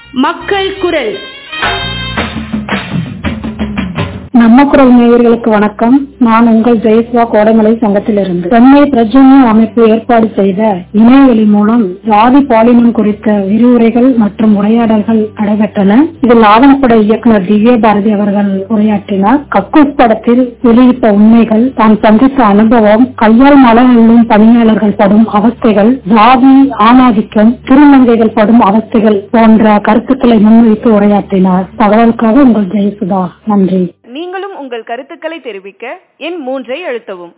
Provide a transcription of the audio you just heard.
மக்கள் குரல் நம்ம குரல் நேயர்களுக்கு வணக்கம் நான் உங்கள் ஜெயஸ்வா கோடைமலை சங்கத்திலிருந்து சென்னை பிரஜன்ய அமைப்பு ஏற்பாடு செய்த இணையவழி மூலம் ஜாதி பாலினம் குறித்த விரிவுரைகள் மற்றும் உரையாடல்கள் நடைபெற்றன இதில் ஆவணப்பட இயக்குனர் திவ்ய பாரதி அவர்கள் உரையாற்றினார் கக்கூஸ் படத்தில் வெளியிட்ட உண்மைகள் தான் சந்தித்த அனுபவம் கையால் மலம் எண்ணும் பணியாளர்கள் படும் அவஸ்தைகள் ஜாதி ஆணாதிக்கம் திருநங்கைகள் படும் அவஸ்தைகள் போன்ற கருத்துக்களை முன்வைத்து உரையாற்றினார் தகவலுக்காக உங்கள் ஜெயசுதா நன்றி நீங்களும் உங்கள் கருத்துக்களை தெரிவிக்க எண் மூன்றை அழுத்தவும்